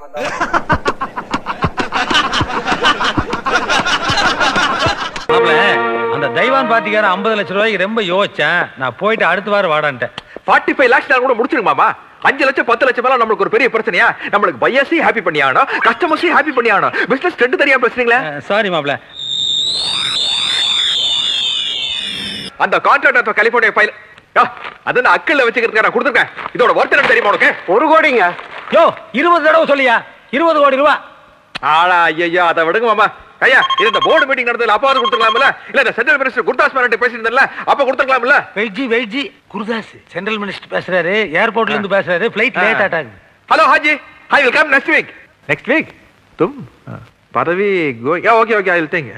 மாப்ள, அந்த தெய்வான் பாட்டிக்காரன் ஐம்பது லட்சம் ரூபாய்க்கு ரொம்ப யோசிச்சேன் நான் போயிட்டு அடுத்த வாரம் வாடான்ட்டேன் ஃபார்ட்டி ஃபைவ் லேக்ஸ் கூட முடிச்சிருங்க மாமா அஞ்சு லட்சம் பத்து லட்சம் எல்லாம் நம்மளுக்கு ஒரு பெரிய பிரச்சனையா நம்மளுக்கு பையர்ஸையும் ஹாப்பி பண்ணி ஆகணும் கஸ்டமர்ஸையும் ஹாப்பி பண்ணி ஆகணும் பிசினஸ் ரெண்டு தனியா பேசுறீங்களா சாரி மாப்ள அந்த கான்ட்ராக்ட் கலிபோர்னியா ஃபைல் அது நான் அக்கல்ல வச்சுக்கிறதுக்கு நான் கொடுத்துருக்கேன் இதோட ஒர்த் என்ன தெரியுமா உனக்கு ஒரு கோடிங்க யோ இருபது தடவை சொல்லியா இருபது கோடி ரூபா ஆளா ஐயா அதை விடுங்க மாமா ஐயா இது இந்த போர்டு மீட்டிங் நடந்ததுல அப்பாவது கொடுத்துக்கலாம்ல இல்ல இந்த சென்ட்ரல் மினிஸ்டர் குர்தாஸ் மேனன் பேசியிருந்தல அப்ப கொடுத்துக்கலாம்ல வெயிட்ஜி வெயிட்ஜி குருதாஸ் சென்ட்ரல் மினிஸ்டர் பேசுறாரு ஏர்போர்ட்ல இருந்து பேசுறாரு flight late ஆட்டாங்க hello Haji I will come next week next week தும் பதவி கோ yeah okay okay I will think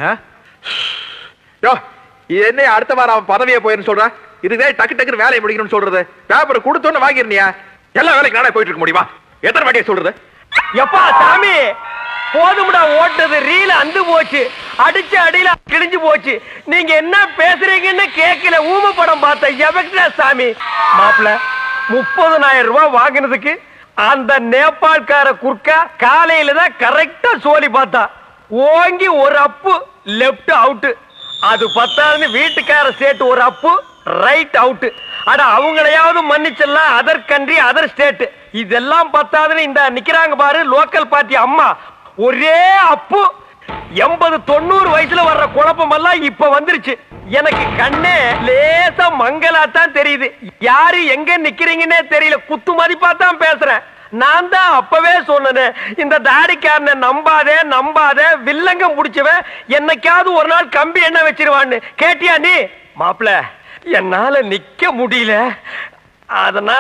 யோ இது என்ன அடுத்த வாரம் அவன் பதவியே போயிருன்னு சொல்றான் இதுவே டக்கு டக்குன்னு வேலையை முடிக்கணும்னு சொல்றது பேப்பர் கொடுத்தோன்னு வாங்கிருந்தியா எல்லா வேலைக்கு நானே போயிட்டு இருக்க முடியுமா எத்தனை வாட்டியை சொல்றது எப்பா சாமி போதும்டா ஓட்டது ரீல அந்து போச்சு அடிச்ச அடியில கிழிஞ்சு போச்சு நீங்க என்ன பேசுறீங்கன்னு கேட்கல ஊம படம் பார்த்த எவக்டா சாமி மாப்பிள முப்பதனாயிரம் ரூபாய் வாங்கினதுக்கு அந்த நேபாள்கார குறுக்கா காலையில தான் கரெக்டா சோலி பார்த்தா ஓங்கி ஒரு அப்பு லெஃப்ட் அவுட் அது பத்தாதுன்னு வீட்டுக்கார சேர்த்து ஒரு அப்பு ரைட் அவுட் அட அவங்களையாவது மன்னிச்சிடலாம் அதர் கண்ட்ரி அதர் ஸ்டேட் இதெல்லாம் பத்தாதுன்னு இந்த நிக்கிறாங்க பாரு லோக்கல் பார்ட்டி அம்மா ஒரே அப்பு எண்பது தொண்ணூறு வயசுல வர்ற குழப்பம் எல்லாம் இப்ப வந்துருச்சு எனக்கு கண்ணே லேசா மங்களா தான் தெரியுது யாரு எங்க நிக்கிறீங்கன்னே தெரியல குத்து மதிப்பா தான் பேசுறேன் நான் தான் அப்பவே சொன்னேன் இந்த தாடிக்காரனை நம்பாதே நம்பாதே வில்லங்கம் முடிச்சவன் என்னைக்காவது ஒரு நாள் கம்பி என்ன வச்சிருவான்னு கேட்டியா நீ மாப்பிள என்னால நிக்க முடியல அதனால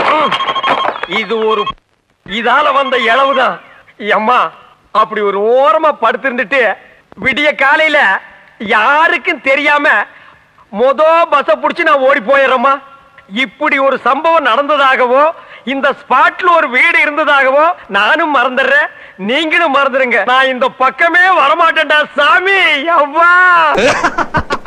இது ஒரு இதால வந்த இளவுதான் அம்மா அப்படி ஒரு ஓரமா படுத்திருந்துட்டு விடிய காலையில யாருக்கும் தெரியாம மொத பஸ்ஸ புடிச்சு நான் ஓடி போயிடுறேம்மா இப்படி ஒரு சம்பவம் நடந்ததாகவோ இந்த ஸ்பாட்ல ஒரு வீடு இருந்ததாகவோ நானும் மறந்துடுறேன் நீங்களும் மறந்துடுங்க நான் இந்த பக்கமே வரமாட்டேன்டா சாமி அவ்வா